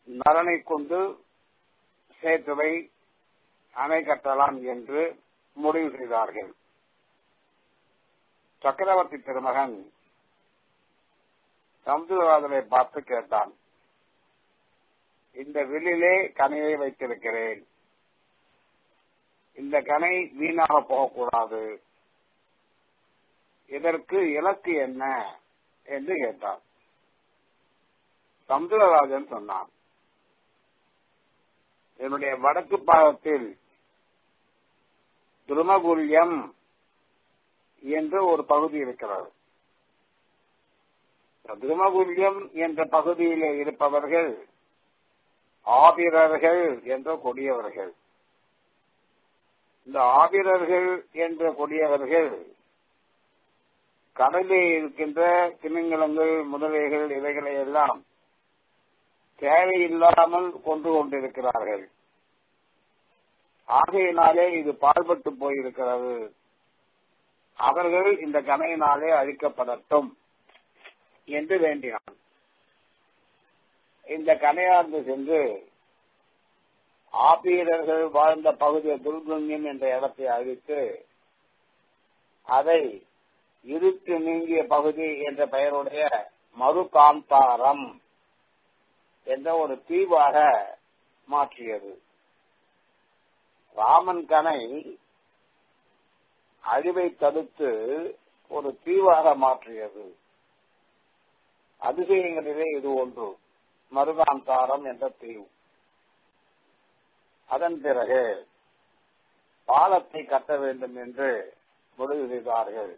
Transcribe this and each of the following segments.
நலனை கொண்டு சேத்துவை அணை கட்டலாம் என்று முடிவு செய்தார்கள் சக்கரவர்த்தி திருமகன் சமுதிரராஜனை பார்த்து கேட்டான் இந்த வில்லிலே கனையை வைத்திருக்கிறேன் இந்த கனை வீணாக போகக்கூடாது இதற்கு இலக்கு என்ன என்று கேட்டான் சமுதிரராஜன் சொன்னான் என்னுடைய வடக்கு பாகத்தில் திருமகுல்யம் என்று ஒரு பகுதி இருக்கிறது திருமகுல்யம் என்ற பகுதியிலே இருப்பவர்கள் ஆபிரர்கள் என்ற கொடியவர்கள் இந்த ஆபிரர்கள் என்ற கொடியவர்கள் கடலில் இருக்கின்ற திமிங்கலங்கள் முதலைகள் இவைகளை எல்லாம் தேவையில்லாமல் கொண்டு கொண்டிருக்கிறார்கள் ஆகையினாலே இது பாழ்பட்டு போயிருக்கிறது அவர்கள் இந்த கணையினாலே அழிக்கப்படட்டும் என்று வேண்டினான் இந்த கணையார்ந்து சென்று ஆபீரர்கள் வாழ்ந்த பகுதியை துர்குண்யம் என்ற இடத்தை அழித்து அதை இருட்டு நீங்கிய பகுதி என்ற பெயருடைய மறுகாந்தாரம் என்ற ஒரு தீவாக மாற்றியது ராமன் கனை அழிவை தடுத்து ஒரு தீவாக மாற்றியது அதிசயங்களிலே இது ஒன்று மருகாந்தாரம் என்ற தீவு அதன் பிறகு பாலத்தை கட்ட வேண்டும் என்று முடிவு செய்தார்கள்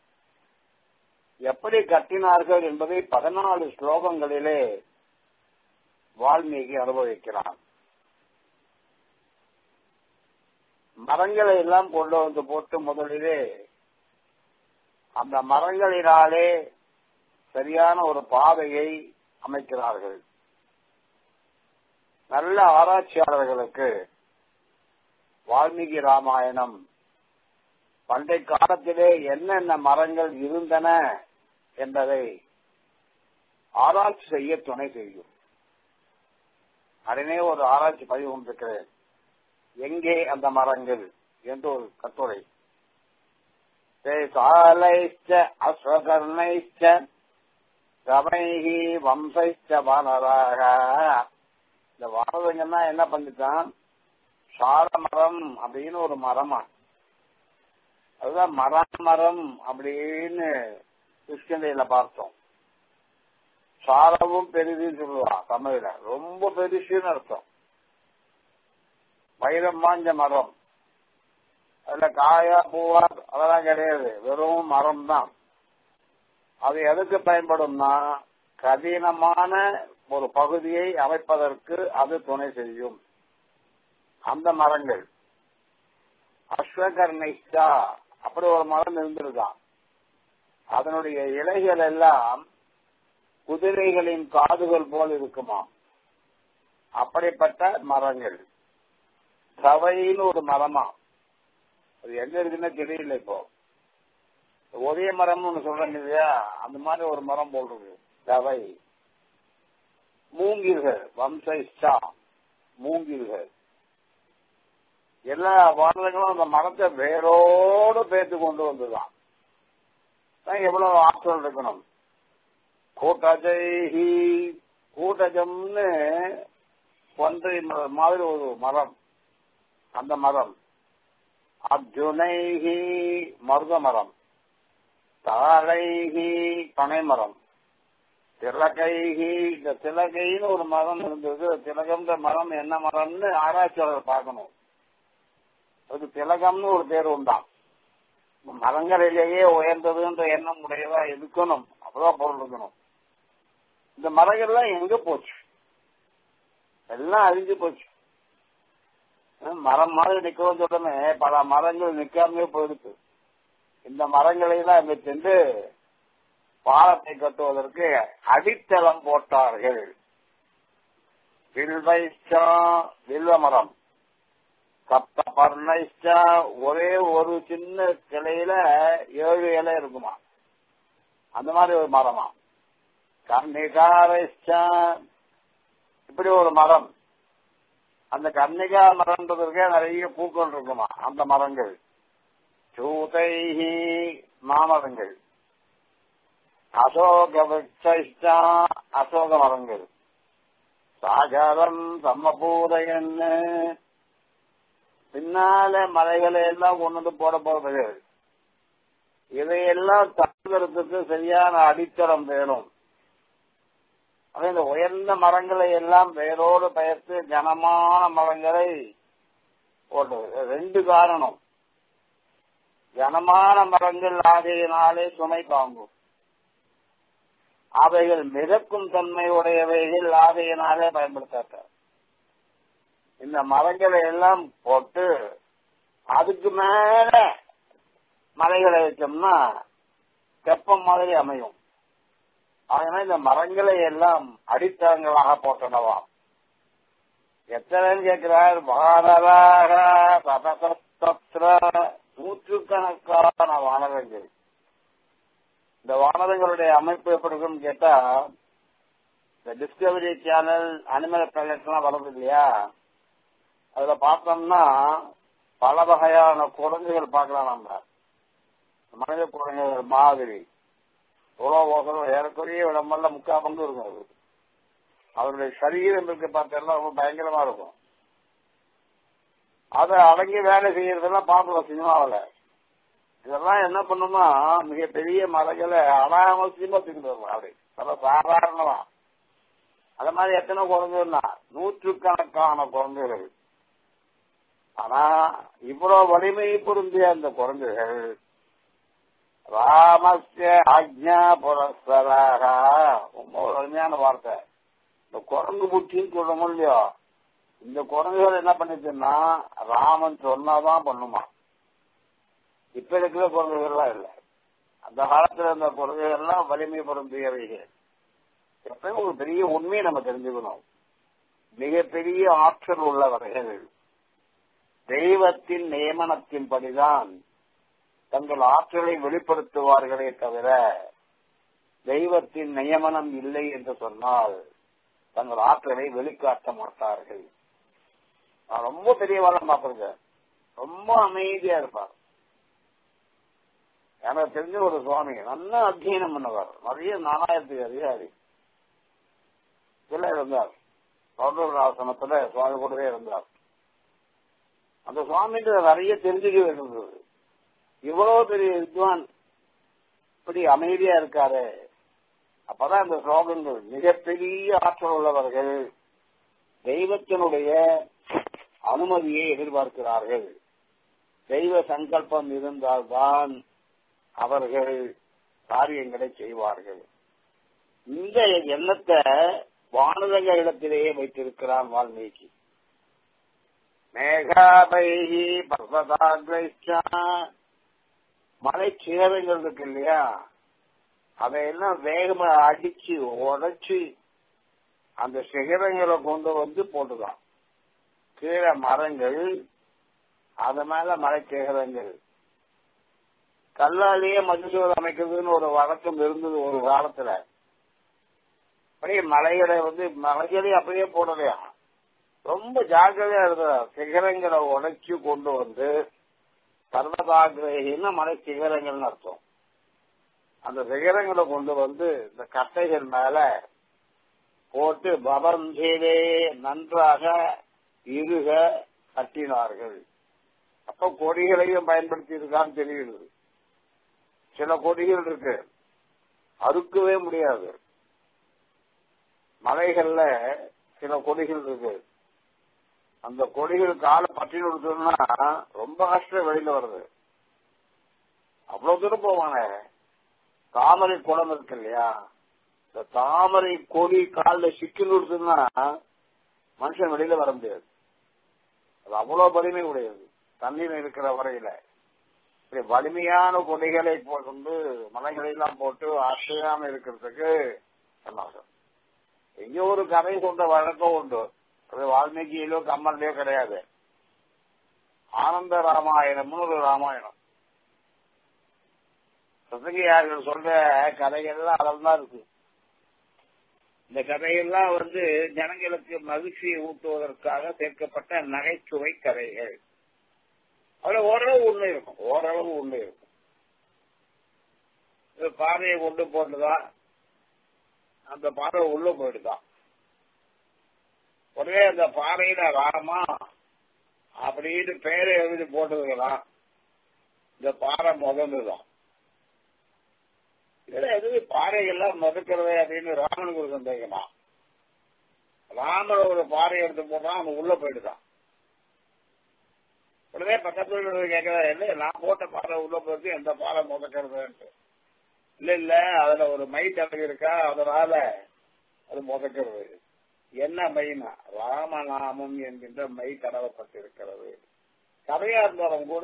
எப்படி கட்டினார்கள் என்பதை பதினாலு ஸ்லோகங்களிலே வால்மீகி அனுபவிக்கிறான் மரங்களை எல்லாம் கொண்டு வந்து போட்டு முதலிலே அந்த மரங்களினாலே சரியான ஒரு பாதையை அமைக்கிறார்கள் நல்ல ஆராய்ச்சியாளர்களுக்கு வால்மீகி ராமாயணம் பண்டை காலத்திலே என்னென்ன மரங்கள் இருந்தன என்பதை ஆராய்ச்சி செய்ய துணை செய்யும் உடனே ஒரு ஆராய்ச்சி பதிவு கொண்டிருக்கிறேன் எங்கே அந்த மரங்கள் என்று ஒரு கட்டுரை சாலைச்ச அஸ்வகர்ணைச்ச ரமைஹி வம்சைச்ச வானராக இந்த வானரங்கன்னா என்ன பண்ணிட்டான் சார மரம் அப்படின்னு ஒரு மரமா அதுதான் மரம் மரம் அப்படின்னு கிருஷ்ணதையில பார்த்தோம் சாரவும் பெரிதுன்னு சொல்லுவான் தமிழ்ல ரொம்ப பெருசுன்னு அர்த்தம் வைரம் வாஞ்ச மரம் அதுல காயா பூவா அதெல்லாம் கிடையாது வெறும் மரம் தான் அது எதுக்கு பயன்படும்னா கடினமான ஒரு பகுதியை அமைப்பதற்கு அது துணை செய்யும் அந்த மரங்கள் அஸ்வகர்ணிஷ்டா அப்படி ஒரு மரம் இருந்திருக்கான் அதனுடைய இலைகள் எல்லாம் குதிரைகளின் காதுகள் போல் இருக்குமா அப்படிப்பட்ட மரங்கள் சவைன்னு ஒரு மரமா அது எங்க இருக்குன்னு தெரியல இப்போ ஒரே மரம்னு ஒண்ணு சொல்றேன் இல்லையா அந்த மாதிரி ஒரு மரம் போல் இருக்கு சவை மூங்கில்கள் வம்சா மூங்கில்கள் எல்லா வானங்களும் அந்த மரத்தை வேரோடு பேத்து கொண்டு வந்துதான் எவ்வளவு ஆற்றல் இருக்கணும் கூட்டஜைஹி கூட்டஜம்னு ஒன்றை மாதிரி ஒரு மரம் அந்த மரம் அர்ஜுனைஹி மருத மரம் தாழைஹி பனை மரம் திலகைஹி இந்த திலகைன்னு ஒரு மரம் இருந்தது திலகம்ன்ற மரம் என்ன மரம்னு ஆராய்ச்சியாளர் பார்க்கணும் அதுக்கு திலகம்னு ஒரு பேர் உண்டாம் மரங்களிலேயே உயர்ந்ததுன்ற எண்ணம் உடையதா இருக்கணும் அப்பதான் பொருள் இருக்கணும் இந்த மரங்கள்லாம் எங்க போச்சு எல்லாம் அழிஞ்சு போச்சு மரம் மாதிரி நிக்கவும் உடனே பல மரங்கள் நிக்காமே போயிடுச்சு இந்த மரங்களை எல்லாம் இங்க சென்று பாலத்தை கட்டுவதற்கு அடித்தளம் போட்டார்கள் வில்வைச்சா வில்வ மரம் சப்த பர்ணைச்சா ஒரே ஒரு சின்ன கிளையில ஏழு இலை இருக்குமா அந்த மாதிரி ஒரு மரமா கர்ணிகாரைச்சா இப்படி ஒரு மரம் அந்த கன்னிகா மரம்ன்றதுக்கே நிறைய பூக்கள் இருக்குமா அந்த மரங்கள் சூதைஹி மாமரங்கள் அசோக விரக்ஷா அசோக மரங்கள் சாகரம் சம்மபூதையன்னு பின்னால மலைகளை எல்லாம் கொண்டு வந்து போட போறது இதையெல்லாம் தாக்குறதுக்கு சரியான அடித்தளம் வேணும் அதே இந்த உயர்ந்த மரங்களை எல்லாம் வேரோடு பெயர்த்து கனமான மரங்களை போட்டது ரெண்டு காரணம் கனமான மரங்கள் ஆகையினாலே சுமை தாங்கும் அவைகள் மிதக்கும் தன்மை உடையவைகள் ஆகையினாலே பயன்படுத்தாட்ட இந்த மரங்களை எல்லாம் போட்டு அதுக்கு மேல மலைகளை வச்சோம்னா தெப்பம் மாதிரி அமையும் அதனால இந்த மரங்களை எல்லாம் அடித்தளங்களாக போட்டனவாம் எத்தனைன்னு கேட்கிறார் வானராக சதசத்திர நூற்றுக்கணக்கான வானரங்கள் இந்த வானரங்களுடைய அமைப்பு எப்படி இருக்குன்னு கேட்டா இந்த டிஸ்கவரி சேனல் அனிமல் பிளானட் எல்லாம் வருது இல்லையா அதுல பார்த்தோம்னா பல வகையான குரங்குகள் பார்க்கலாம் நம்ம மனித குரங்குகள் மாதிரி உலக ஏறக்குறைய இடமெல்லாம் முக்கா பங்கு இருக்கும் அது அவருடைய சரீரம் இருக்கு பார்த்தா ரொம்ப பயங்கரமா இருக்கும் அதை அடங்கி வேலை செய்யறதெல்லாம் பார்க்கலாம் சினிமாவில் இதெல்லாம் என்ன பண்ணுமா மிகப்பெரிய மலைகளை அனாவசியமா தூக்கிட்டு வரலாம் அப்படி ரொம்ப சாதாரணமா அது மாதிரி எத்தனை குழந்தைன்னா நூற்றுக்கணக்கான குழந்தைகள் ஆனா இவ்வளவு வலிமை பொருந்திய அந்த குழந்தைகள் ராமஸ்ய ஆக்ஞா புரஸ்தராக ரொம்ப அருமையான வார்த்தை இந்த குரங்கு புட்டின்னு சொல்ல இல்லையோ இந்த குரங்குகள் என்ன பண்ணிச்சுன்னா ராமன் சொன்னாதான் பண்ணுமா இப்ப இருக்கிற குரங்குகள்லாம் இல்லை அந்த காலத்துல இருந்த குரங்குகள்லாம் வலிமை பொருந்தியவைகள் எப்பயும் ஒரு பெரிய உண்மையை நம்ம தெரிஞ்சுக்கணும் மிகப்பெரிய ஆற்றல் உள்ளவர்கள் தெய்வத்தின் நியமனத்தின்படிதான் தங்கள் ஆற்றலை வெளிப்படுத்துவார்களே தவிர தெய்வத்தின் நியமனம் இல்லை என்று சொன்னால் தங்கள் ஆற்றலை வெளிக்காட்ட மாட்டார்கள் நான் ரொம்ப பெரிய வாழம் பார்த்திருக்கேன் ரொம்ப அமைதியா இருப்பார் எனக்கு தெரிஞ்ச ஒரு சுவாமி நல்லா அத்தியனம் பண்ணவர் நிறைய நாலாயிரத்துக்கு அதிகாரி இதுல இருந்தார் பௌர்ணமி ஆசனத்துல சுவாமி கூடவே இருந்தார் அந்த சுவாமிகிட்ட நிறைய தெரிஞ்சுக்க வேண்டியது இவ்வளவு பெரிய வித்வான் இப்படி அமைதியா இருக்காரு அப்பதான் இந்த ஸ்லோகங்கள் மிகப்பெரிய ஆற்றல் உள்ளவர்கள் தெய்வத்தினுடைய அனுமதியை எதிர்பார்க்கிறார்கள் தெய்வ சங்கல்பம் இருந்தால்தான் அவர்கள் காரியங்களை செய்வார்கள் இந்த எண்ணத்தை வானதங்களிடத்திலேயே வைத்திருக்கிறான் வால்மீகி மேகாபைகி பர்வதாகிரா மலை சிகரங்கள் இருக்கு இல்லையா அதையெல்லாம் வேகமா அடிச்சு உடைச்சு அந்த சிகரங்களை கொண்டு வந்து போட்டுதான் கீழே மரங்கள் அது மேல மலை சிகரங்கள் கல்லாலேயே மதுசூர் அமைக்கிறதுன்னு ஒரு வழக்கம் இருந்தது ஒரு காலத்துல அப்படியே மலைகளை வந்து மலைகளே அப்படியே போடலையா ரொம்ப ஜாக்கிரதையா இருந்தார் சிகரங்களை உடைச்சு கொண்டு வந்து பர்வதாகிரகின்னு மலை சிகரங்கள்னு அர்த்தம் அந்த சிகரங்களை கொண்டு வந்து இந்த கட்டைகள் மேல போட்டு பவந்தேவே நன்றாக இருக கட்டினார்கள் அப்ப கொடிகளையும் பயன்படுத்தி இருக்கான்னு தெரியுது சில கொடிகள் இருக்கு அறுக்கவே முடியாது மலைகள்ல சில கொடிகள் இருக்கு அந்த கொடிகள் காலை பற்றி கொடுத்தோம்னா ரொம்ப கஷ்டம் வெளியில வருது அவ்வளவு தூரம் போவானே தாமரை குளம் இருக்கு இல்லையா இந்த தாமரை கொடி காலில் சிக்கி கொடுத்தோம்னா மனுஷன் வெளியில வர முடியாது அது அவ்வளவு வலிமை உடையது தண்ணீர் இருக்கிற வரையில இப்படி வலிமையான கொடிகளை கொண்டு மலைகளை எல்லாம் போட்டு அசையாம இருக்கிறதுக்கு சொன்னாங்க எங்க ஒரு கதை கொண்ட வழக்கம் உண்டு அது வால்மீகியிலோ கம்மன்லயோ கிடையாது ஆனந்த ராமாயணம்னு ஒரு ராமாயணம் சதகியார்கள் சொல்ற கதைகள்லாம் அதில் தான் இருக்கு இந்த கதையெல்லாம் வந்து ஜனங்களுக்கு மகிழ்ச்சியை ஊட்டுவதற்காக சேர்க்கப்பட்ட நகைச்சுவை கதைகள் அதுல ஓரளவு உண்மை இருக்கும் ஓரளவு உண்மை இருக்கும் இது பாதையை கொண்டு போட்டுதான் அந்த பாறை உள்ள போயிடுதான் உடனே அந்த பாறையில ராமா அப்படின்னு பேரை எழுதி போட்டதுலாம் இந்த பாறை முதல்தான் இதுல எது பாறைகள்லாம் முதக்கிறது அப்படின்னு ராமனுக்கு ஒரு சந்தேகமா ராமன் ஒரு பாறை எடுத்து போட்டா அவன் உள்ள போயிடுதான் உடனே பக்கத்துல கேட்கிறாரு இல்ல நான் போட்ட பாறை உள்ள போயிருக்கு எந்த பாறை முதக்கிறது இல்ல இல்ல அதுல ஒரு மை தடவி இருக்கா அதனால அது முதக்கிறது என்ன மைனா ராமநாமம் என்கின்ற மை தடவப்பட்டிருக்கிறது கதையா இருந்தாலும் கூட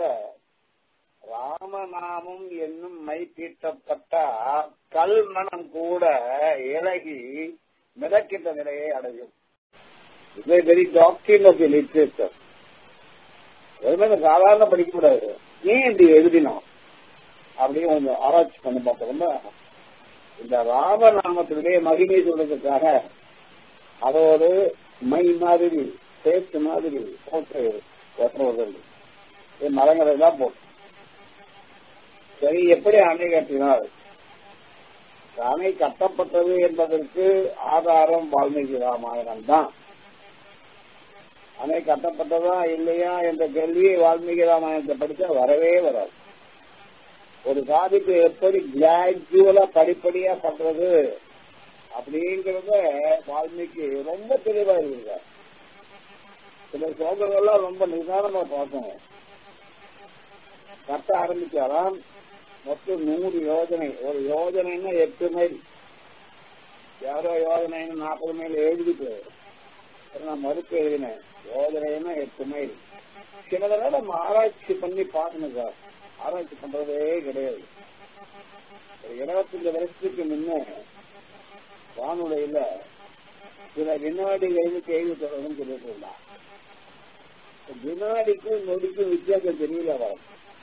ராமநாமம் என்னும் மை தீட்டப்பட்ட கல்மணம் கூட இலகி மிதக்கின்ற நிலையை அடையும் இது வெரி டாக்டரின் ஆஃப் லிட்ரேச்சர் எதுவுமே சாதாரண படிக்க கூடாது ஏன் இப்படி எழுதினோம் அப்படின்னு கொஞ்சம் ஆராய்ச்சி பண்ணி பார்த்தோம்னா இந்த ராமநாமத்தினுடைய மகிமை சொல்றதுக்காக அதோடு மை மாதிரி பேஸ்ட் மாதிரி போட்டு வெட்டுறவர்கள் மரங்களை தான் போட்டு சரி எப்படி அணை கட்டினார் அணை கட்டப்பட்டது என்பதற்கு ஆதாரம் வால்மீகி ராமாயணம் தான் அணை கட்டப்பட்டதா இல்லையா என்ற கேள்வியை வால்மீகி ராமாயணத்தை படித்தா வரவே வராது ஒரு சாதிக்கு எப்படி கிராஜுவலா படிப்படியா பண்றது அப்படிங்கறத வால்மீகி ரொம்ப தெளிவா இருக்குங்க சில சோதனைகள்லாம் ரொம்ப நிதானமா பார்க்கணும் கட்ட ஆரம்பிச்சாராம் மொத்தம் நூறு யோஜனை ஒரு யோஜனைன்னா எட்டு மைல் யாரோ யோஜனைன்னு நாற்பது மைல் எழுதிட்டு நான் மறுப்பு எழுதினேன் யோஜனைன்னா எட்டு மைல் சில தடவை நம்ம ஆராய்ச்சி பண்ணி பார்க்கணும் சார் ஆராய்ச்சி பண்றதே கிடையாது ஒரு இருபத்தஞ்சு வருஷத்துக்கு முன்ன வானொலியில சில வினாடிகளுக்கு கேள்வி தொடர்புன்னு சொல்லிட்டு இருந்தான் வினாடிக்கும் நொடிக்கும் வித்தியாசம் தெரியல வரும்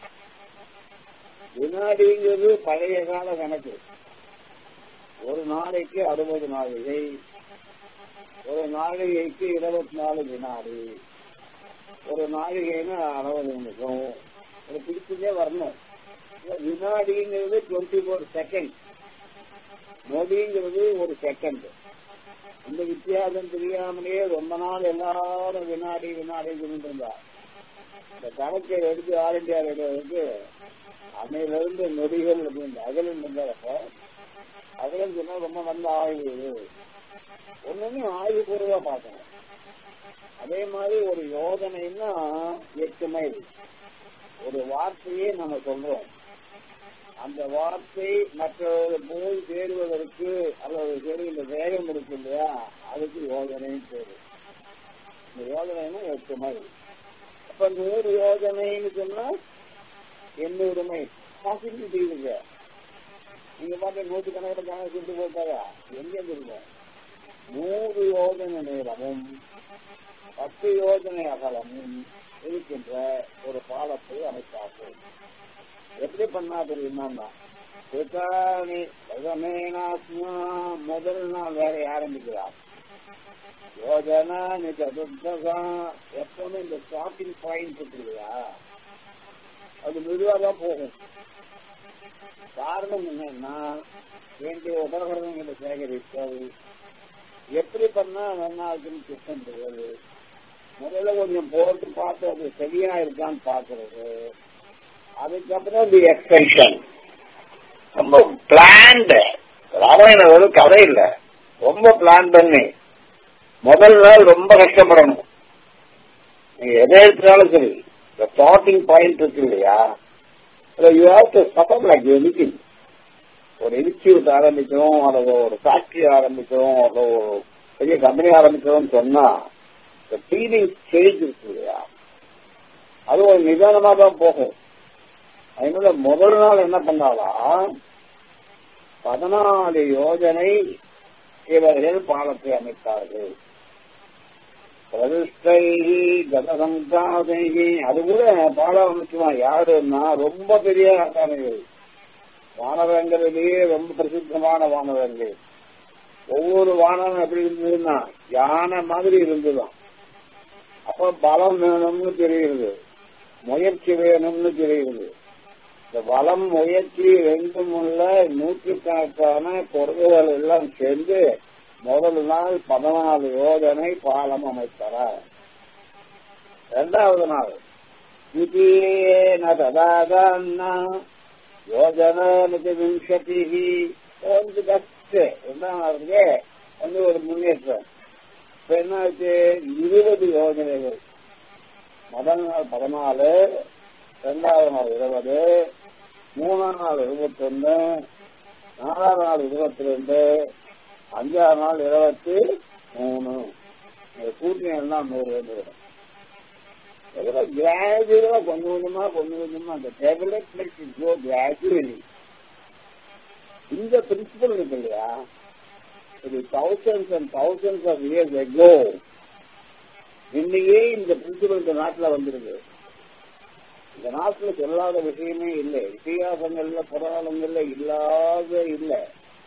வினாடிங்கிறது பழைய கால கணக்கு ஒரு நாளைக்கு அறுபது நாளிகை ஒரு நாளிகைக்கு இருபத்தி நாலு வினாடி ஒரு நாளிகைன்னா அறுபது நிமிஷம் ஒரு பிடிச்சதே வரணும் வினாடிங்கிறது டுவெண்ட்டி ஃபோர் செகண்ட் நொடிங்கிறது ஒரு செகண்ட் இந்த வித்தியாசம் தெரியாமலேயே ரொம்ப நாள் எல்லாரும் வினாடி வினாடி சொல்லிட்டு இருந்தா இந்த கணக்கை எடுத்து ஆல் இண்டியா ரேடியோவுக்கு அன்னையிலிருந்து நொடிகள் அப்படின்னு அகலன் இருந்தாரப்ப அகலன் சொன்னா ரொம்ப நல்ல ஆய்வு ஒண்ணுமே ஆய்வு பூர்வா பார்க்கணும் அதே மாதிரி ஒரு யோஜனைன்னா எட்டு மைல் ஒரு வார்த்தையே நம்ம சொல்றோம் அந்த வார்த்தை மற்றவர்கள் போய் சேருவதற்கு அல்லது சேருகின்ற வேகம் இருக்கு இல்லையா அதுக்கு யோஜனைன்னு பேரு இந்த யோஜனைன்னா எட்டு மைல் அப்ப நூறு யோஜனைன்னு சொன்னா எண்ணூறு மைல் பாசிபிலிட்டி இருக்கு நீங்க பார்த்து நூற்று கணக்கில் கணக்கு சுட்டு போட்டாரா எங்க இருக்கு நூறு யோஜனை நேரமும் பத்து யோஜனை அகலமும் இருக்கின்ற ஒரு பாலத்தை அமைத்தார்கள் எப்படி பண்ணா தெரியுமா முதல் நாள் வேலையை ஆரம்பிக்கிறார் யோஜனா சதுர்தசா எப்பவுமே இந்த ஸ்டார்டிங் பாயிண்ட் இருக்கு இல்லையா அது மெதுவா தான் போகும் காரணம் என்னன்னா வேண்டிய உபகரணங்களை சேகரித்தல் எப்படி பண்ணா நல்லா இருக்குன்னு திட்டம் தெரியாது முதல்ல கொஞ்சம் போட்டு பார்த்து அது சரியா இருக்கான்னு பாக்குறது அதுக்கப்புறம் தி எக்ஸ்டென்ஷன் ரொம்ப பிளான்டு ராமாயணம் ஒரு கதை இல்ல ரொம்ப பிளான் பண்ணி முதல் நாள் ரொம்ப கஷ்டப்படணும் நீங்க எதை எடுத்தாலும் சரி இந்த ஸ்டார்டிங் பாயிண்ட் இருக்கு இல்லையா you have to suffer like anything ஒரு இன்ஸ்டியூட் ஆரம்பிக்கிறோம் அல்லது ஒரு ஃபேக்டரி ஆரம்பிக்கிறோம் அல்லது ஒரு பெரிய கம்பெனி ஆரம்பிக்கிறோம்னு சொன்னா இந்த ஃபீலிங் ஸ்டேஜ் இருக்கு இல்லையா அது ஒரு நிதானமா தான் போகும் அதனால முதல் நாள் என்ன பண்ணாலாம் பதினாலு யோஜனை இவர்கள் பாலத்தை அமைத்தார்கள் பிரதிஷ்டை கதசங்காதை அது கூட பாலம் அமைச்சுவான் யாருன்னா ரொம்ப பெரிய ஆசானைகள் வானரங்களிலேயே ரொம்ப பிரசித்தமான வானரங்கள் ஒவ்வொரு வானம் எப்படி இருந்ததுன்னா யானை மாதிரி இருந்ததுதான் அப்ப பலம் வேணும்னு தெரியுது முயற்சி வேணும்னு தெரியுது இந்த பலம் முயற்சி ரெண்டும் உள்ள நூற்றுக்கணக்கான குறைகள் எல்லாம் சேர்ந்து முதல் நாள் பதினாலு யோஜனை பாலம் அமைத்தார் இரண்டாவது நாள் द्वितीयेन तदादान्ना யோஜனானுக்கு விம்சதி கொஞ்சம் கஷ்ட என்ன வந்து ஒரு முன்னேற்றம் இப்ப என்னாச்சு இருபது யோஜனைகள் முதல் நாள் பதினாலு ரெண்டாவது நாள் இருபது மூணாம் நாள் இருபத்தொன்னு நாலாவது நாள் இருபத்தி ரெண்டு அஞ்சாவது நாள் இருபத்தி மூணு கூட்டினா நூறு வந்துடும் கிராஜுவலா கொஞ்சம் கொஞ்சமா கொஞ்சம் கொஞ்சமா அந்த டெவலப்மெண்ட் கோ கிராஜுவலி இந்த பிரின்சிபல் இருக்கு இல்லையா இது thousands and thousands of years ago இன்னையே இந்த பிரின்சிபல் இந்த நாட்டில் வந்திருக்கு இந்த நாட்டில் சொல்லாத விஷயமே இல்லை இத்தியாசங்கள்ல புராணங்கள்ல இல்லாத இல்லை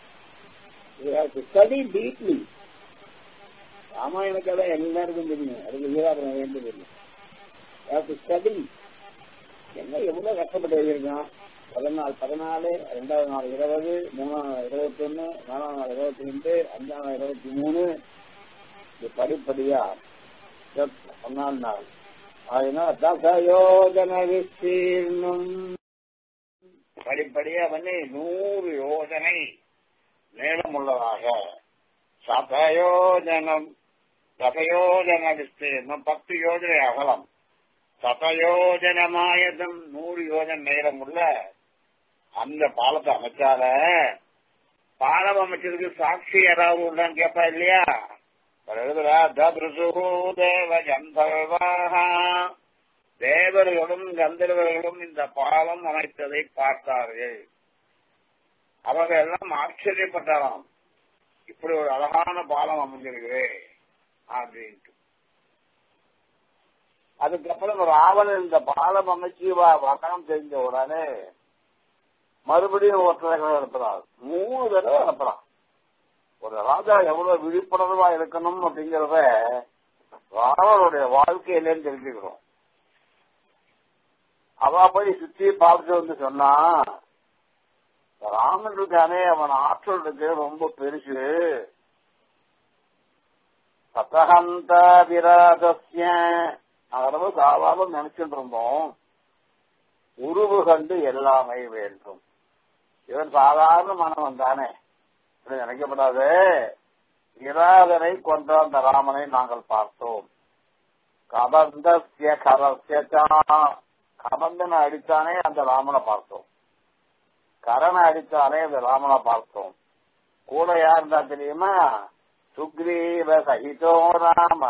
ஸ்டடி டீப்லி ராமாயண கதை எல்லாருக்கும் தெரியும் அதுக்கு விவாதம் வேண்டியதில்லை ஸ்டடி என்ன எவ்வளவு கஷ்டப்பட்டு எழுதியிருக்கான் முதல் நாள் பதினாலு ரெண்டாவது நாள் இருபது மூணாம் நாள் இருபத்தி ஒன்னு நாலாம் நாள் இருபத்தி ரெண்டு அஞ்சாம் நாள் இருபத்தி மூணு இது படிப்படியா ஒன்னாம் நாள் அதனால் தசயோஜன விஸ்தீர்ணம் படிப்படியா பண்ணி நூறு யோஜனை நீளமுள்ளதாக சதயோஜனம் சதயோஜன விஸ்தீர்ணம் பத்து யோஜனை அகலம் சதயோஜனமாயதம் நூறு யோஜனை நேரம் உள்ள அந்த பாலத்தை அமைச்சால பாலம் அமைச்சதுக்கு சாட்சி யாராவது உண்டான்னு கேட்பா இல்லையா எழுதுறா தேவ கந்தர்வாக தேவர்களும் கந்தர்வர்களும் இந்த பாலம் அமைத்ததை பார்த்தார்கள் அவங்க எல்லாம் ஆச்சரியப்பட்டாராம் இப்படி ஒரு அழகான பாலம் அமைஞ்சிருக்குது அப்படின்ட்டு அதுக்கப்புறம் ராவணன் இந்த பாலம் அமைச்சு வசனம் தெரிஞ்ச உடனே மறுபடியும் ஒருத்தரை அனுப்புறார் மூணு தடவை அனுப்புறான் ஒரு ராஜா எவ்வளவு விழிப்புணர்வா இருக்கணும் அப்படிங்கறத ராவனுடைய வாழ்க்கையிலேன்னு தெரிஞ்சுக்கிறோம் அவ போய் சுத்தி பார்த்துட்டு வந்து சொன்னா ராமன் இருக்கானே அவன் ஆற்றல் இருக்கு ரொம்ப பெருசு சதஹந்த விராதஸ்ய அதாவது சாதாரண நினைச்சுட்டு இருந்தோம் உருவு கண்டு எல்லாமே வேண்டும் இவன் சாதாரண மனவன் தானே இப்படி நினைக்கப்படாது இராதனை கொன்ற அந்த ராமனை நாங்கள் பார்த்தோம் கபந்தஸ்ய கரஸ்யச்சா கபந்தனை அடித்தானே அந்த ராமனை பார்த்தோம் கரணை அடித்தானே அந்த ராமனை பார்த்தோம் கூட யார் இருந்தா தெரியுமா சுக்ரீவ சகிதோ ராம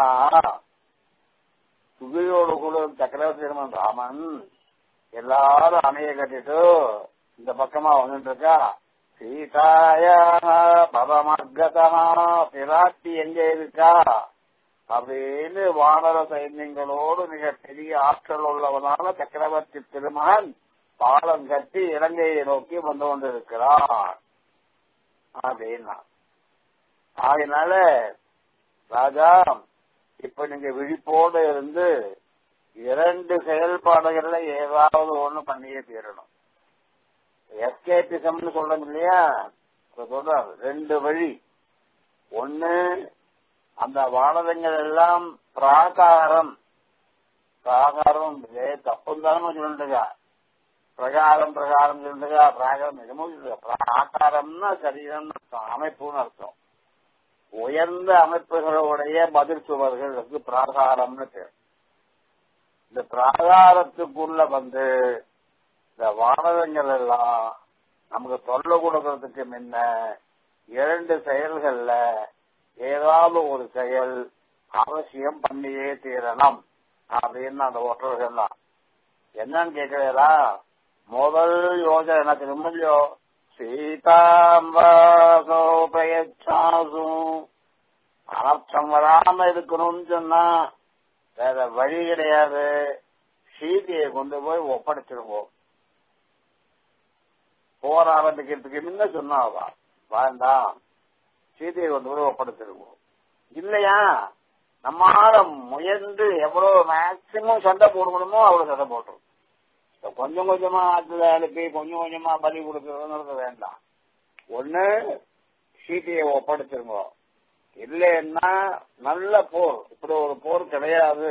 சுக்ரீவோடு கூட சக்கரவர்த்தி ராமன் எல்லாரும் அணைய கட்டிட்டு இந்த பக்கமா வந்துட்டு இருக்கா சீதாயா பரமர்கதா பிராட்டி எங்க இருக்கா அப்படின்னு வானர சைன்யங்களோடு மிக பெரிய ஆற்றல் உள்ளவனால சக்கரவர்த்தி திருமகன் பாலம் கட்டி இலங்கையை நோக்கி வந்து கொண்டிருக்கிறார் அப்படின்னா ஆகினால ராஜா இப்ப நீங்க விழிப்போடு இருந்து இரண்டு செயல்பாடுகள்ல ஏதாவது ஒண்ணு பண்ணியே தீரணும் எஸ்கேபிசம்னு சொல்றோம் இல்லையா சொல்றாரு ரெண்டு வழி ஒண்ணு அந்த வானதங்கள் எல்லாம் பிராகாரம் பிராகாரம் தப்புன்னு தானே சொல்லிட்டுக்கா பிரகாரம் பிரகாரம் சொல்லிட்டுக்கா பிராகாரம் நிஜமும் பிராகாரம்னா சரீரம் அமைப்புன்னு அர்த்தம் உயர்ந்த அமைப்புகளுடைய பதில் சுவர்களுக்கு பிராகாரம்னு பேர் இந்த பிராகாரத்துக்குள்ள வந்து இந்த வானகங்கள் எல்லாம் நமக்கு தொல்லை கொடுக்கறதுக்கு முன்ன இரண்டு செயல்கள்ல ஏதாவது ஒரு செயல் அவசியம் பண்ணியே தீரணும் அப்படின்னு அந்த ஒற்றர்கள்லாம் என்னன்னு கேட்கிறீங்களா முதல் யோஜனை என்ன தெரியுமோ சீதாம்பாசோபயச்சாசும் அனர்த்தம் வராம இருக்கணும்னு சொன்னா வேற வழி கிடையாது சீதையை கொண்டு போய் ஒப்படைச்சிருவோம் போர் ஆரம்பிக்கிறதுக்கு முன்ன சொன்னாவா வேண்டாம் சீதையை கொண்டு போய் ஒப்படைச்சிருவோம் இல்லையா நம்மால முயன்று எவ்வளவு மேக்சிமம் சண்டை போட முடியுமோ அவ்வளவு சண்டை போட்டுரும் கொஞ்சம் கொஞ்சமா ஆத்துல அனுப்பி கொஞ்சம் கொஞ்சமா பலி கொடுக்கறதுங்கிறது வேண்டாம் ஒண்ணு சீதையை ஒப்படைச்சிருங்க இல்லைன்னா நல்ல போர் இப்படி ஒரு போர் கிடையாது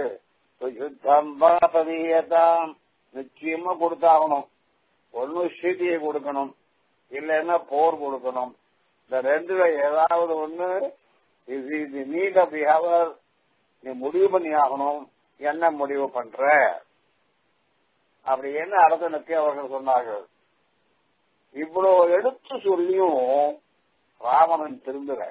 பதியத்தான் நிச்சயமா கொடுத்தாகணும் ஒண்ணு சீதையை கொடுக்கணும் இல்லைன்னா போர் கொடுக்கணும் இந்த ரெண்டுல ஏதாவது ஒண்ணு இது நீட் ஆஃப் தி ஹவர் நீ முடிவு பண்ணி ஆகணும் என்ன முடிவு பண்ற அப்படின்னு அரசனுக்கு அவர்கள் சொன்னார்கள் இவ்வளவு எடுத்து சொல்லியும் ராவணன் திருந்துற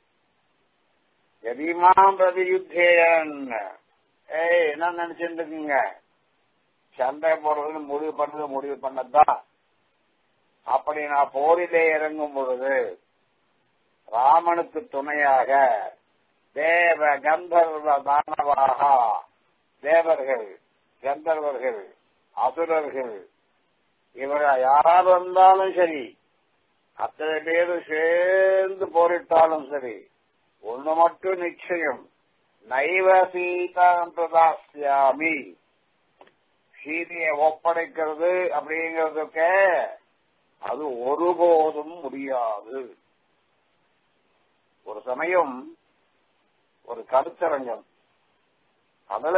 எதிமாம் பிரதி யுத்தேயன் ஏய் என்ன நினைச்சிட்டு இருக்கீங்க சண்டை போடுறதுன்னு முடிவு பண்ணது முடிவு பண்ணதான் அப்படி நான் போரிலே இறங்கும் பொழுது ராமனுக்கு துணையாக தேவ கந்தர்வ தானவாக தேவர்கள் கந்தர்வர்கள் அசுரர்கள் இவர்கள் யார் வந்தாலும் சரி அத்தனை பேரும் சேர்ந்து போரிட்டாலும் சரி ஒண்ணு மட்டும் நிச்சயம் நைவ சீதாம் பிரதாசியாமி சீதையை ஒப்படைக்கிறது அப்படிங்கிறதுக்கு அது ஒருபோதும் முடியாது ஒரு சமயம் ஒரு கருத்தரங்கம் அதுல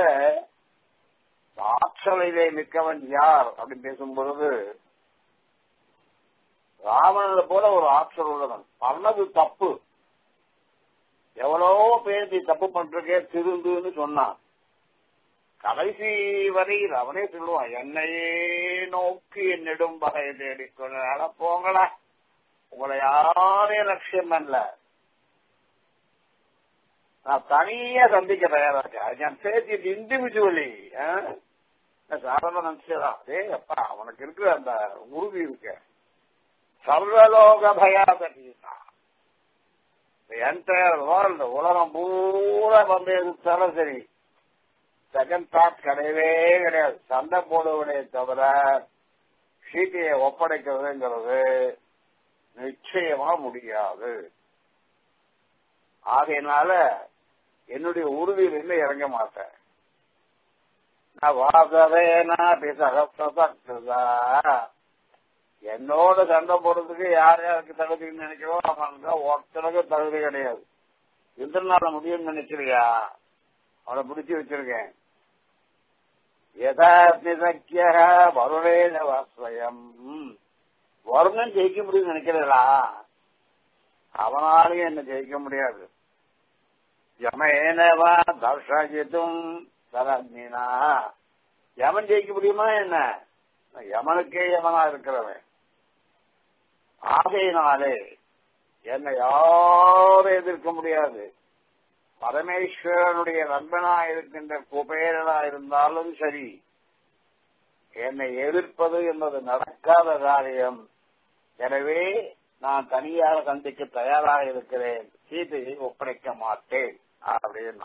ஆற்றலிலே மிக்கவன் யார் அப்படின்னு பேசும் பொழுது ராவணனை போல ஒரு ஆற்றல் உள்ளவன் பண்ணது தப்பு எவ்வளவோ பேர் நீ தப்பு பண்றக்கே திருந்துன்னு சொன்னான் கடைசி வரையில் அவனே சொல்லுவான் என்னையே நோக்கி என்னிடும் வகை தேடிக்கொள்ள போங்களா உங்களை யாரையும் லட்சியம் அல்ல நான் தனியா சந்திக்க தயாரா இருக்கேன் ഞാൻ பேசிட்டு இண்டிவிஜுவலி சாதாரண நினைச்சதான் அதே அப்பா அவனுக்கு இருக்கிற அந்த உறுதி இருக்கு சர்வலோக பயாதீனா என்டையர் வேர்ல்டு உலகம் பூரா வந்து எதிர்த்தாலும் சரி செகண்ட் தாட் கிடையவே கிடையாது சண்டை போடுவதே தவிர சீட்டையை ஒப்படைக்கிறதுங்கிறது நிச்சயமா முடியாது ஆகையினால என்னுடைய உறுதியிலிருந்து இறங்க மாட்டேன் நான் வாசவேனா பிசகத்ததா என்னோட சண்டை போடுறதுக்கு யார் யாருக்கு தகுதின்னு நினைக்கிறோம் அவனுக்கு ஒருத்தனுக்கு தகுதி கிடையாது இந்திரனால முடியும்னு நினைச்சிருக்கியா அவனை பிடிச்சி வச்சிருக்கேன் யதாத்மிதக்கிய வருணேன வாஸ்வயம் வருணன் ஜெயிக்க முடியும்னு நினைக்கிறீங்களா அவனாலையும் என்ன ஜெயிக்க முடியாது யமேனவா தர்ஷித்தும் தரண்யா யமன் ஜெயிக்க முடியுமா என்ன யமனுக்கே யமனா இருக்கிறவன் ஆகையினாலே என்னை யாரும் எதிர்க்க முடியாது பரமேஸ்வரனுடைய நண்பனா இருக்கின்ற குபேரனா இருந்தாலும் சரி என்னை எதிர்ப்பது என்பது நடக்காத காரியம் எனவே நான் தனியாக சந்திக்க தயாராக இருக்கிறேன் சீதையை ஒப்படைக்க மாட்டேன் அப்படின்னா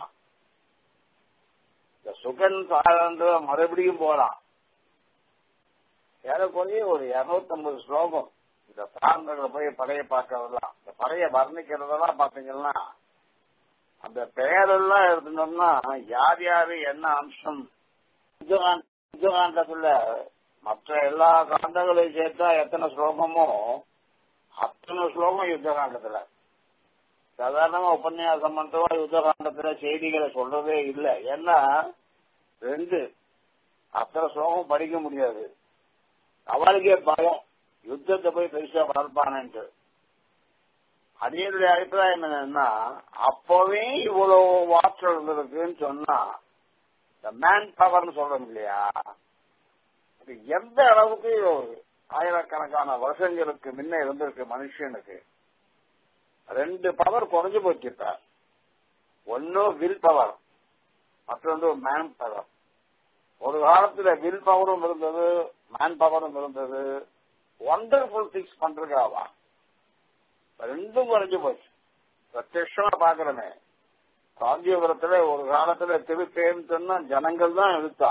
இந்த சுகன் சாரன்ற மறுபடியும் போலாம் ஏறக்குறைய ஒரு இருநூத்தி ஐம்பது ஸ்லோகம் இந்த சார்ந்தங்களை போய் படையை பார்க்கறதெல்லாம் இந்த படையை வர்ணிக்கிறதெல்லாம் பாத்தீங்கன்னா அந்த பெயரெல்லாம் எடுத்துட்டோம்னா யார் யாரு என்ன அம்சம் யுத்தகாண்டத்துல மற்ற எல்லா காண்டங்களையும் சேர்த்தா எத்தனை ஸ்லோகமோ அத்தனை ஸ்லோகம் யுத்தகாண்டத்துல சாதாரணமா உபன்யாசம் பண்றவா யுத்தகாண்டத்துல செய்திகளை சொல்றதே இல்லை ஏன்னா ரெண்டு அத்தனை ஸ்லோகம் படிக்க முடியாது அவளுக்கே பயம் யுத்தத்தை போய் பெருசா வளர்ப்பானு அடியனுடைய அபிப்பிராயம் என்னன்னா அப்பவே இவ்வளவு ஆற்றல் இருந்திருக்குன்னு சொன்னா இந்த மேன் பவர்னு சொல்றோம் இல்லையா அது எந்த அளவுக்கு ஆயிரக்கணக்கான வருஷங்களுக்கு முன்ன இருந்திருக்கு மனுஷனுக்கு ரெண்டு பவர் குறைஞ்சு போச்சுட்டா ஒன்னு வில் பவர் மற்றொன்று மேன் பவர் ஒரு காலத்துல வில் பவரும் இருந்தது மேன் பவரும் இருந்தது ஒண்டர்ஃபுல் திங்ஸ் பண்றதுக்காவா ரெண்டும் குறைஞ்சு போச்சு பிரத்யமா பாக்குறமே காஞ்சிபுரத்துல ஒரு காலத்துல திருப்பேன்னு சொன்னா ஜனங்கள் தான் இழுத்தா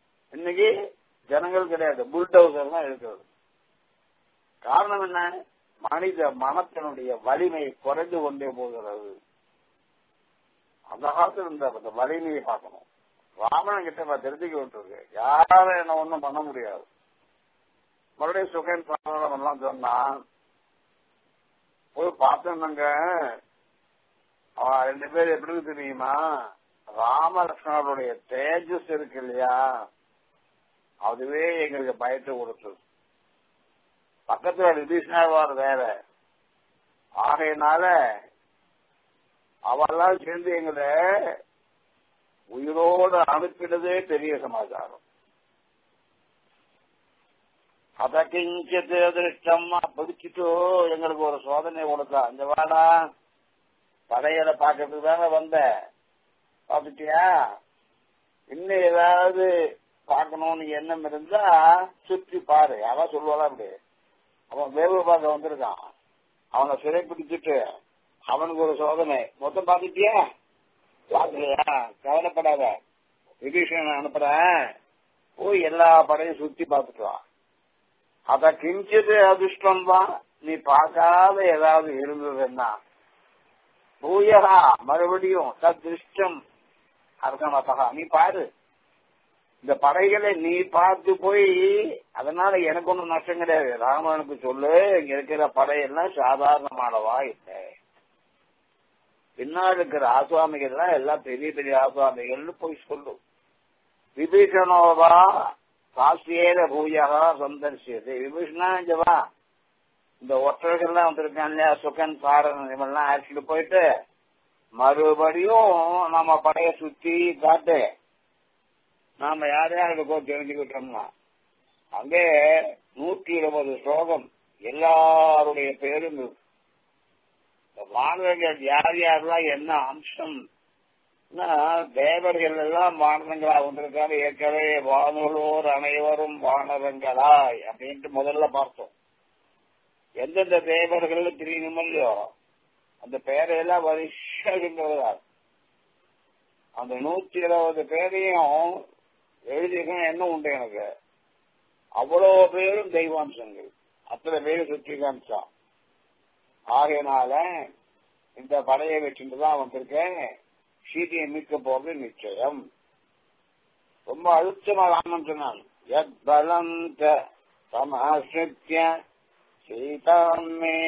இன்னைக்கு ஜனங்கள் கிடையாது புல்டவுசர் தான் இழுக்கிறது காரணம் என்ன மனித மனத்தினுடைய வலிமை குறைந்து கொண்டே போகிறது அந்த காலத்துல இருந்த அந்த வலிமையை பார்க்கணும் ராமன் கிட்ட நான் தெரிஞ்சுக்க விட்டுருக்கு யாரும் என்ன ஒண்ணும் பண்ண முடியாது மறுபடியும் சுகன் சாதனம் எல்லாம் சொன்னா போய் பார்த்தோம்னாங்க அவன் ரெண்டு பேர் எப்படி தெரியுமா ராமலட்சுமணருடைய தேஜஸ் இருக்கு இல்லையா அதுவே எங்களுக்கு பயத்தை கொடுத்தது பக்கத்துல விபீஷணாவார் வேற ஆகையினால அவெல்லாம் சேர்ந்து எங்களை உயிரோடு அனுப்பினதே பெரிய சமாச்சாரம் அத கிஞ்சித்து அதிருஷ்டம் பிடிச்சிட்டோ எங்களுக்கு ஒரு சோதனை கொடுத்தா இந்த வாடா படையலை பார்க்கறதுக்கு தானே வந்த பார்த்துட்டியா இன்னும் ஏதாவது பார்க்கணும்னு எண்ணம் இருந்தா சுற்றி பாரு அவன் சொல்லுவாளா அப்படி அவன் வேவு பார்க்க வந்திருக்கான் அவனை சிறை பிடிச்சிட்டு அவனுக்கு ஒரு சோதனை மொத்தம் பார்த்துட்டியா பார்க்கலையா கவலைப்படாத விபீஷணன் அனுப்புறேன் போய் எல்லா படையும் சுத்தி பார்த்துட்டு வா அத கிஞ்சிது அதிர்ஷ்டம் தான் நீ பார்க்காத ஏதாவது இருந்ததுன்னா பூயகா மறுபடியும் தத்ருஷ்டம் அர்த்தமத்தகா நீ பாரு இந்த படைகளை நீ பார்த்து போய் அதனால எனக்கு ஒன்றும் நஷ்டம் கிடையாது ராமனுக்கு சொல்லு இங்க இருக்கிற படையெல்லாம் சாதாரணமானவா இல்லை பின்னாடி இருக்கிற ஆசுவாமிகள்லாம் எல்லாம் பெரிய பெரிய ஆசுவாமிகள்னு போய் சொல்லு விபீஷணோவா காசியேர பூயகா சந்தர்சியது விபீஷணா இங்கவா இந்த ஒற்றர்கள்லாம் வந்திருக்கான் இல்லையா சுகன் சாரன் இவெல்லாம் அழைச்சிட்டு போயிட்டு மறுபடியும் நம்ம படைய சுத்தி காட்டு நாம யார் யார் இருக்கோம் தெரிஞ்சுக்கிட்டோம்னா அங்கே நூற்றி இருபது ஸ்லோகம் எல்லாருடைய பேரும் இருக்கு வானவர்கள் யார் யாரெல்லாம் என்ன அம்சம் தேவர்கள் எல்லாம் வானரங்களா வந்திருக்காங்க ஏற்கனவே வானோர் அனைவரும் வானரங்களாய் அப்படின்ட்டு முதல்ல பார்த்தோம் எந்தெந்த தேவர்கள் தெரியணும் இல்லையோ அந்த பேரையெல்லாம் வரிசைங்கிறதா அந்த நூத்தி இருபது பேரையும் எழுதியிருக்கணும் என்ன உண்டு எனக்கு அவ்வளவு பேரும் தெய்வாம்சங்கள் அத்தனை பேரும் சுற்றி காமிச்சான் ஆகையினால இந்த படையை வச்சுட்டு தான் வந்திருக்கேன் சீதையை மீட்க போறது நிச்சயம் ரொம்ப அழுத்தமா ராமன் சொன்னான் எத் பலம் சமாசித்ய சீதாமே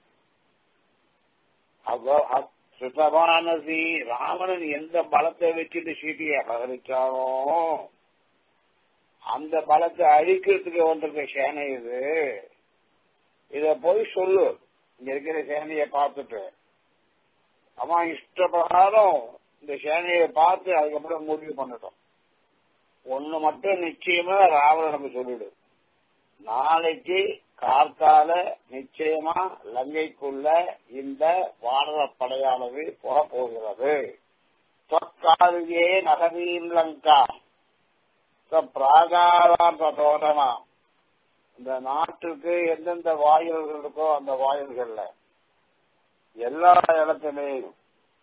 சுதவானசி ராவணன் எந்த பலத்தை வச்சுட்டு சீதையை அபகரிச்சானோ அந்த பலத்தை அழிக்கிறதுக்கு வந்திருக்க சேனை இது இத போய் சொல்லு இங்க இருக்கிற சேனையை பார்த்துட்டு அவன் இஷ்டப்பிரகாரம் இந்த சேனையை பார்த்து அதுக்கப்புறம் முடிவு பண்ணட்டும் ஒண்ணு மட்டும் நிச்சயமா ராவணனுக்கு சொல்லிடு நாளைக்கு கார்த்தால நிச்சயமா லங்கைக்குள்ள இந்த வானர படையானது போகிறது தொற்காலியே நகரீன் லங்கா பிராகாராந்த தோட்டமா இந்த நாட்டுக்கு எந்தெந்த வாயில்கள் இருக்கோ அந்த வாயில்கள்ல எல்லா இடத்திலேயும்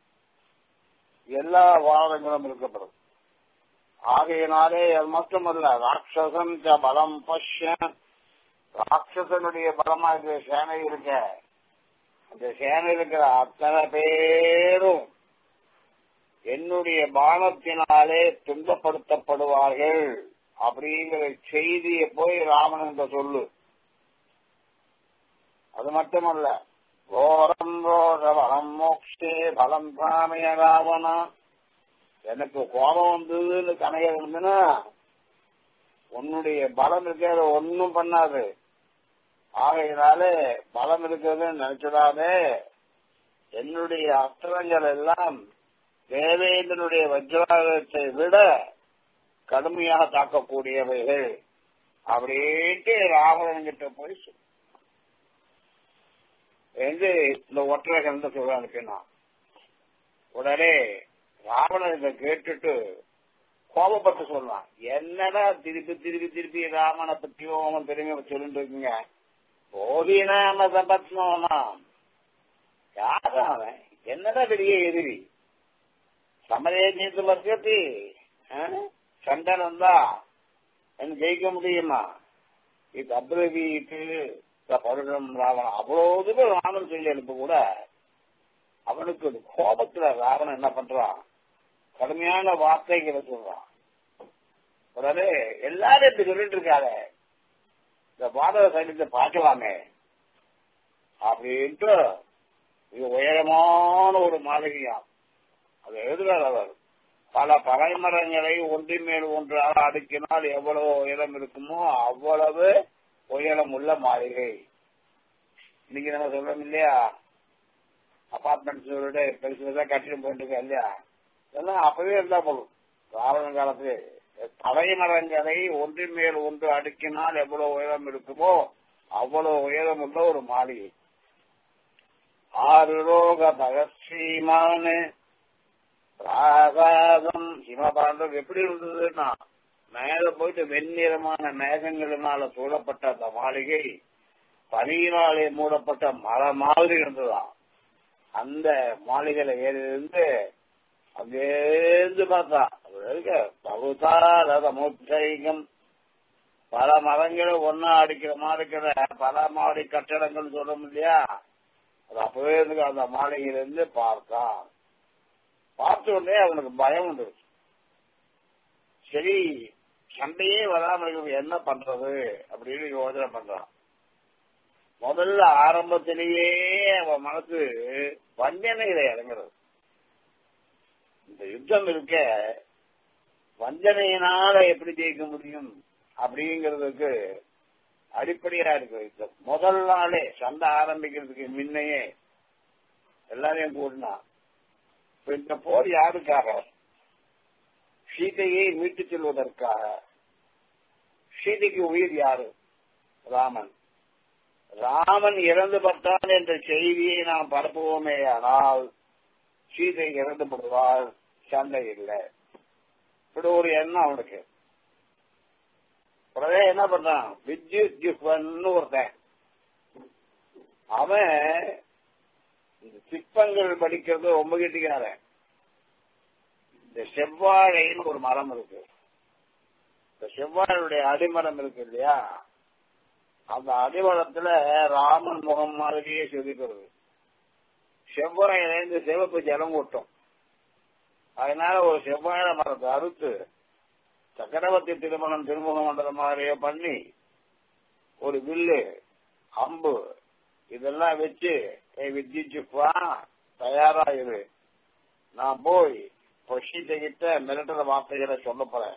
எல்லா வாதங்களும் இருக்கப்படும் ஆகையினாலே அது மட்டுமல்ல ராட்சசன் பலம் பஷ்ய ராட்சசனுடைய பலமா இருக்கிற சேனை இருக்க அந்த சேனை இருக்கிற அத்தனை பேரும் என்னுடைய பானத்தினாலே துன்பப்படுத்தப்படுவார்கள் அப்படிங்கிற செய்தியை போய் ராமன் சொல்லு அது மட்டுமல்ல கோரம் ரோஷபலம் மோக்ஷே பலம் சாமிய ராவணா எனக்கு கோபம் வந்ததுன்னு கணைய இருந்துன்னா உன்னுடைய பலம் இருக்கிறத ஒன்னும் பண்ணாது ஆகையினாலே பலம் இருக்கிறதுன்னு நினைச்சிடாதே என்னுடைய அஸ்திரங்கள் எல்லாம் தேவேந்திரனுடைய வஜ்ராகத்தை விட கடுமையாக தாக்கக்கூடியவைகள் அப்படின்ட்டு ராவணன் கிட்ட போய் சொல்லு என்று இந்த ஒற்றகன் சொல்ல அனுப்பினான் உடனே ராவணன் இதை கேட்டுட்டு கோபப்பட்டு சொல்லலாம் என்னடா திருப்பி திருப்பி திருப்பி ராமனை பத்தியும் அவன் பெருமை சொல்லிட்டு இருக்கீங்க ஓதினாம சபத்மோனா யார் அவன் என்னடா பெரிய எதிரி சமரேஜித்து வர்க்கத்தி சண்டை வந்தா என்ன ஜெயிக்க முடியுமா இது அப்ரவீட்டு பருடம் ராவணன் அவ்வளவு தூரம் ராமன் சொல்லி அனுப்ப கூட அவனுக்கு ஒரு கோபத்துல ராவணன் என்ன பண்றான் கடுமையான வார்த்தைகளை சொல்றான் உடனே எல்லாரும் இப்படி சொல்லிட்டு இருக்காங்க இந்த பாதக சைன்யத்தை பார்க்கலாமே அப்படின்ட்டு இது உயரமான ஒரு மாளிகையாம் அதை எழுதுறார் அவர் பல பனைமரங்களை ஒன்றின் மேல் ஒன்றாக அடுக்கினால் எவ்வளவு உயரம் இருக்குமோ அவ்வளவு உயரம் உள்ள மாளிகை இன்னைக்கு நம்ம சொல்றோம் இல்லையா அபார்ட்மெண்ட்ஸ் விட பெருசுதான் கட்டிடம் போயிட்டு இருக்கா இல்லையா இதெல்லாம் அப்பவே இருந்தா போதும் ராவண காலத்து பனைமரங்களை ஒன்றின் மேல் ஒன்று அடுக்கினால் எவ்வளவு உயரம் இருக்குமோ அவ்வளவு உயரம் உள்ள ஒரு மாளிகை ஆறு ரோக பகஸ்ரீமான பிராகாதம் ஹிமபாண்டம் எப்படி இருந்ததுன்னா மேல போயிட்டு வெண்ணிறமான மேகங்களினால சூழப்பட்ட அந்த மாளிகை பனியினாலே மூடப்பட்ட மலை மாதிரி இருந்ததாம் அந்த மாளிகையில ஏறிருந்து அங்கேருந்து பார்த்தா பகுதாரத மூச்சைகம் பல மரங்களை ஒன்னா அடிக்கிற மாதிரி இருக்கிற பல மாடி கட்டடங்கள் சொல்றோம் இல்லையா அது அப்பவே இருந்து அந்த மாளிகையிலிருந்து பார்த்தான் பார்த்த உடனே அவனுக்கு பயம் வந்துருச்சு சரி சண்டையே வராம இருக்கிறது என்ன பண்றது அப்படின்னு யோசனை பண்றான் முதல்ல ஆரம்பத்திலேயே அவன் மனசு வஞ்சனையில இறங்குறது இந்த யுத்தம் இருக்க வஞ்சனையினால எப்படி ஜெயிக்க முடியும் அப்படிங்கிறதுக்கு அடிப்படையா இருக்கு யுத்தம் முதல் நாளே சண்டை ஆரம்பிக்கிறதுக்கு முன்னையே எல்லாரையும் கூட்டினா இப்ப இந்த போர் யாருக்காக சீதையை மீட்டுச் செல்வதற்காக சீதைக்கு உயிர் யாரு ராமன் ராமன் இறந்து பட்டான் என்ற செய்தியை நாம் பரப்புவோமே ஆனால் சீதை இறந்து படுவாள் சண்டை இல்லை இப்படி ஒரு எண்ணம் அவனுக்கு உடனே என்ன பண்றான் வித்யுத் ஜிஹ்வன் ஒருத்தன் அவன் இந்த சிற்பங்கள் படிக்கிறது ரொம்ப கெட்டிக்காரன் இந்த செவ்வாழைன்னு ஒரு மரம் இருக்கு இந்த செவ்வாழையுடைய அடிமரம் இருக்கு இல்லையா அந்த அடிமரத்துல ராமன் முகம் மாதிரியே செதுக்கிறது செவ்வாழையிலேருந்து சிவப்பு ஜலம் கொட்டும் அதனால ஒரு செவ்வாழை மரத்தை அறுத்து சக்கரவர்த்தி திருமணம் திருமுக மண்டலம் மாதிரியே பண்ணி ஒரு வில்லு அம்பு இதெல்லாம் வச்சு வித்திச்சுப்பா தயாராயிரு நான் போய் பொஷித்த மிரட்டுற வார்த்தைகளை சொல்ல போறேன்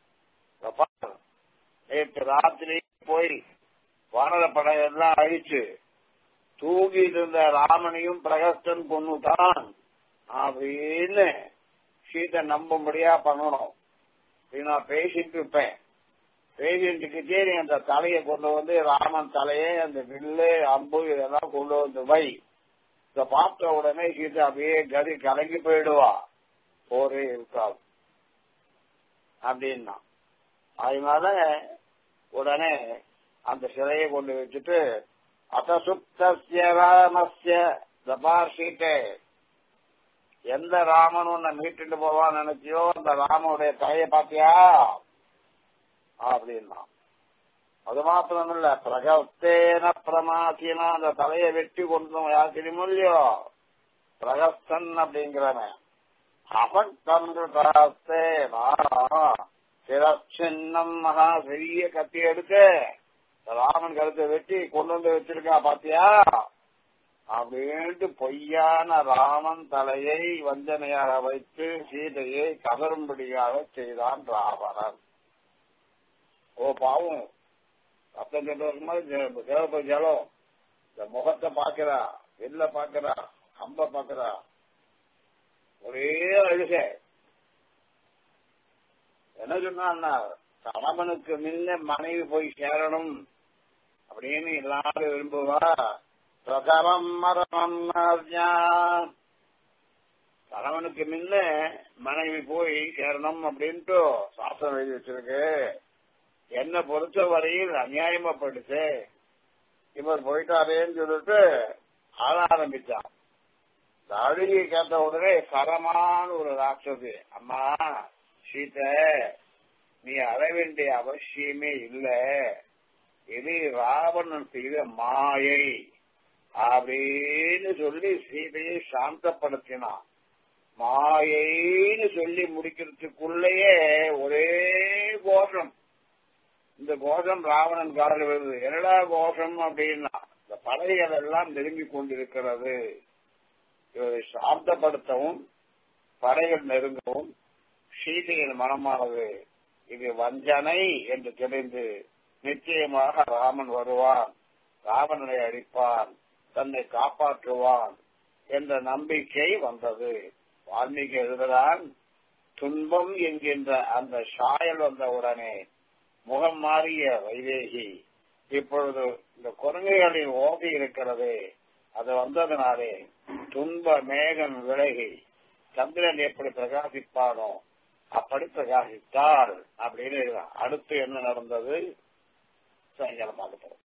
நேற்று ராத்திரி போய் வானர படையெல்லாம் அழிச்சு தூங்கிட்டு இருந்த ராமனையும் பிரகஸ்தன் கொண்டுட்டான் அப்படின்னு சீதை நம்பும்படியா பண்ணணும் நான் பேசிட்டு இருப்பேன் பேசிட்டு சரி அந்த தலையை கொண்டு வந்து ராமன் தலையை அந்த வில்லு அம்பு இதெல்லாம் கொண்டு வந்து வை இத பார்த்த உடனே சீதை அப்படியே கதி கலங்கி போயிடுவா போரே இருக்காது அப்படின்னா அதனால உடனே அந்த சிலையை கொண்டு வச்சுட்டு அசசுப்திய ராமஸ்ய தபார் சீட்டை எந்த ராமன் உன்னை மீட்டுட்டு போவான்னு நினைச்சியோ அந்த ராமனுடைய தலையை பாத்தியா அப்படின்னா அது மாத்திரம் இல்ல பிரகஸ்தேன பிரமாசினா அந்த தலையை வெட்டி கொண்டு யார் தெரியுமோ இல்லையோ பிரகஸ்தன் அப்படிங்கிறவன் அவன் தன்று பிரகஸ்தேனா சிரச்சின்னம் மகா பெரிய கத்தி எடுக்க ராமன் கருத்தை வெட்டி கொண்டு வந்து வச்சிருக்கா பாத்தியா அப்படின்ட்டு பொய்யான ராமன் தலையை வஞ்சனையாக வைத்து சீதையை கதரும்படியாக செய்தான் ராவணன் ஓ பாவம் ரத்தம் சொல்றதுக்கு மாதிரி சிவப்பு ஜலம் இந்த முகத்தை பாக்குறா வெளில பாக்குறா அம்ப பாக்குறா ஒரே அழுக என்ன சொன்னா கணவனுக்கு முன்ன மனைவி போய் சேரணும் அப்படின்னு எல்லாரும் விரும்புவா பிரதமம் மரணம் கணவனுக்கு முன்ன மனைவி போய் சேரணும் அப்படின்ட்டு சாஸ்திரம் எழுதி வச்சிருக்கு என்ன பொறுத்த வரையில் அநியாயமா போயிடுச்சு இவர் போயிட்டாரேன்னு சொல்லிட்டு ஆள ஆரம்பிச்சான் இந்த அழுகியை கேட்ட உடனே சரமான ஒரு ராட்சது அம்மா சீத்தை நீ அழ வேண்டிய அவசியமே இல்லை இது ராவணன் செய்த மாயை அப்படின்னு சொல்லி சீதையை சாந்தப்படுத்தினான் மாயைன்னு சொல்லி முடிக்கிறதுக்குள்ளேயே ஒரே கோஷம் இந்த கோஷம் ராவணன் காலில் வருது என்னடா கோஷம் அப்படின்னா இந்த படைகள் எல்லாம் நெருங்கி கொண்டிருக்கிறது இவரை சாந்தப்படுத்தவும் படைகள் நெருங்கவும் சீதையின் மனமானது இது வஞ்சனை என்று தெரிந்து நிச்சயமாக ராமன் வருவான் ராவணனை அழிப்பான் தன்னை காப்பாற்றுவான் என்ற நம்பிக்கை வந்தது வால்மீகி எழுதுகிறான் துன்பம் என்கின்ற அந்த சாயல் வந்தவுடனே முகம் மாறிய வைதேகி இப்பொழுது இந்த குரங்குகளின் ஓகை இருக்கிறது அது வந்ததுனாலே துன்ப மேகம் விலகி சந்திரன் எப்படி பிரகாசிப்பானோ அப்படி பிரகாசித்தாள் அப்படின்னு எழுதலாம் அடுத்து என்ன நடந்தது சாயங்காலம் பார்க்கப்படும்